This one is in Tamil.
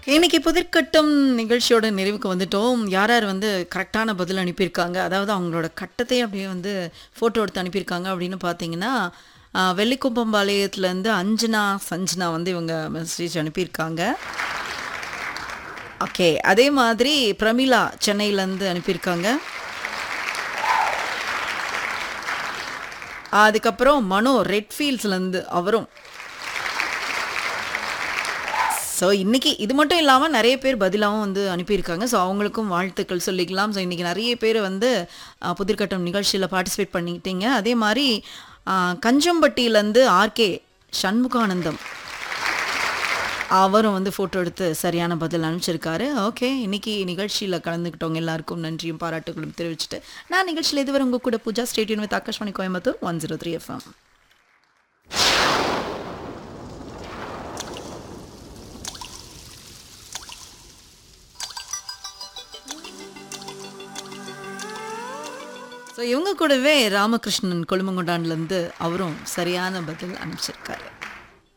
இன்னைக்கு புதிர்கட்டம் நிகழ்ச்சியோட நிறைவுக்கு வந்துட்டோம் யார் யார் வந்து கரெக்டான பதில் அனுப்பியிருக்காங்க அதாவது அவங்களோட கட்டத்தை அப்படியே வந்து ஃபோட்டோ எடுத்து அனுப்பியிருக்காங்க அப்படின்னு பார்த்தீங்கன்னா ஆஹ், வெள்ளிக்குப்பம்பாளையத்துலேருந்து அஞ்சனா சஞ்சனா வந்து இவங்க மெசேஜ் அனுப்பியிருக்காங்க ஓகே அதே மாதிரி பிரமிளா சென்னையிலேருந்து அனுப்பியிருக்காங்க அதுக்கப்புறம் மனோ ரெட்ஃபீல்ட்ஸ்லேருந்து அவரும் ஸோ இன்னைக்கு இது மட்டும் இல்லாமல் நிறைய பேர் பதிலாகவும் வந்து அனுப்பியிருக்காங்க ஸோ அவங்களுக்கும் வாழ்த்துக்கள் சொல்லிக்கலாம் ஸோ இன்னைக்கு நிறைய பேர் வந்து அஹ், புதிர்கட்டம் நிகழ்ச்சியில் பார்ட்டிசிபேட் பண்ணிக்கிட்டீங்க அதே மாதிரி அஹ், கஞ்சம்பட்டியிலேருந்து ஆர்கே சண்முகானந்தம் அவரும் வந்து ஃபோட்டோ எடுத்து சரியான பதில் அனுப்பிச்சிருக்காரு ஓகே இன்னைக்கு நிகழ்ச்சியில் கலந்துக்கிட்டவங்க எல்லாருக்கும் நன்றியும் பாராட்டுகளும் தெரிவிச்சுட்டு நான் நிகழ்ச்சியில் இதுவரை உங்கள் கூட Pooja stadium with Akashvani Coimbatore one zero three FM so இவங்க கூடவே ராமகிருஷ்ணன் கொழுமங்கொண்டான்லேருந்து அவரும் சரியான பதில் அனுப்பிச்சிருக்காரு